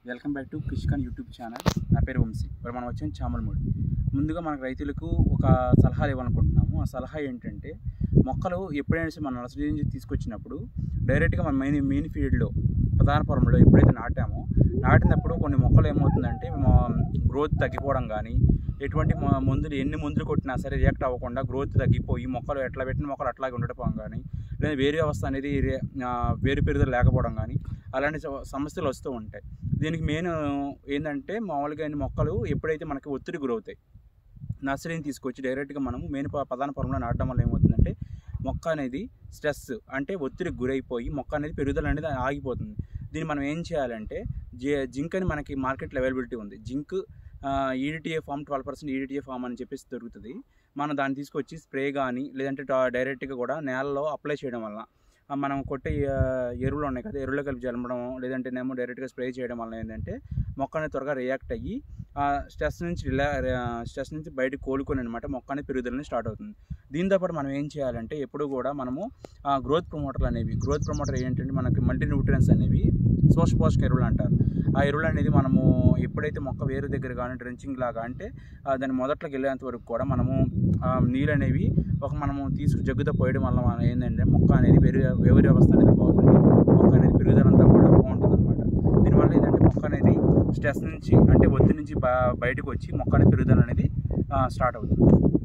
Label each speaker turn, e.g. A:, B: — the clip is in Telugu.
A: welcome back to Krishikan YouTube channel నా పేరు వంశీ ఇప్పుడు మనం వచ్చాం చామలమూడి ముందుగా మనకు రైతులకు ఒక సలహాలు ఇవ్వాలనుకుంటున్నాము ఆ సలహా ఏంటంటే మొక్కలు ఎప్పుడైనా సరే మన నర్సరీ నుంచి తీసుకొచ్చినప్పుడు డైరెక్ట్గా మన మెయిన్ మెయిన్ ఫీల్డ్లో ప్రధాన పొలంలో ఎప్పుడైతే నాటామో నాటినప్పుడు కొన్ని మొక్కలు ఏమవుతుందంటే గ్రోత్ తగ్గిపోవడం కానీ ఎటువంటి మ- మందులు ఎన్ని మందులు కొట్టినా సరే రియాక్ట్ అవ్వకుండా గ్రోత్ తగ్గిపోయి మొక్కలు ఎట్లా పెట్టిన మొక్కలు అట్లాగే ఉండటం కానీ లేదా వేరే అవస్థ అనేది రే- ఆ, వేరు పెరుగుదల లేకపోవడం కానీ అలాంటి స- సమస్యలు వస్తూ ఉంటాయి దీనికి మెయిన్ ఏంటంటే మామూలుగా ఈ మొక్కలు ఎప్పుడైతే మనకి ఒత్తిడి గురవుతాయి నర్సరీని తీసుకొచ్చి డైరెక్ట్గా మనము మెయిన్ ప- ప్రధాన పొలంలో నాటడం వల్ల ఏమవుతుందంటే మొక్క అనేది స్ట్రెస్ అంటే ఒత్తిడికి గురైపోయి మొక్క అనేది పెరుగుదల అనేది ఆగిపోతుంది దీన్ని మనం ఏం చేయాలంటే జి జింక్ అని మనకి మార్కెట్లో అవైలబిలిటీ ఉంది zinc EDTA form twelve percent EDTA form అని చెప్పేసి దొరుకుతుంది మనం దాన్ని తీసుకొచ్చి స్ప్రే కానీ లేదంటే డా- డైరెక్ట్గా కూడా నేలలో అప్లై చేయడం వల్ల ఆ, మనం కొట్టే ఆ, ఎరువులు ఉన్నాయి కదా ఎరువులు కలిపి జలపడం లేదంటేనేమో డైరెక్ట్గా స్ప్రే చేయడం వల్ల ఏంటంటే మొక్క అనేది త్వరగా రియాక్ట్ అయ్యి స్ట్రెస్ నుంచి రిలా స్ట్రెస్ నుంచి బయటకు కోలుకొని అనమాట మొక్క అనేది పెరుగుదలని స్టార్ట్ అవుతుంది దీంతో పాటు మనం ఏం చేయాలంటే ఎప్పుడు కూడా మనము గ్రోత్ ప్రమోటర్లు అనేవి గ్రోత్ ప్రమోటర్ ఏంటంటే మనకి మల్టీ న్యూట్రియన్స్ అనేవి సోష పోషక ఎరువులు అంటారు ఆ ఎరువులు అనేది మనము ఎప్పుడైతే మొక్క వేరు దగ్గర కానీ డ్రెంచింగ్ లాగా అంటే ఆ, దాని మొదట్లోకి వెళ్ళేంత వరకు కూడా మనము ఆ, నీళ్ళు అనేవి ఒక మనము తీసుకు జగ్గుతో పోయడం వల్ల మన ఏంటంటే మొక్క అనేది పెరుగు వేరు వ్యవస్థ అనేది బాగుండి మొక్క అనేది పెరుగుదల అంతా కూడా బాగుంటుంది అనమాట దీనివల్ల ఏంటంటే మొక్క అనేది స్ట్రెస్ నుంచి అంటే ఒత్తిడి నుంచి బ- బయటకు వచ్చి మొక్క అనేది పెరుగుదల అనేది స్టార్ట్ అవుతుంది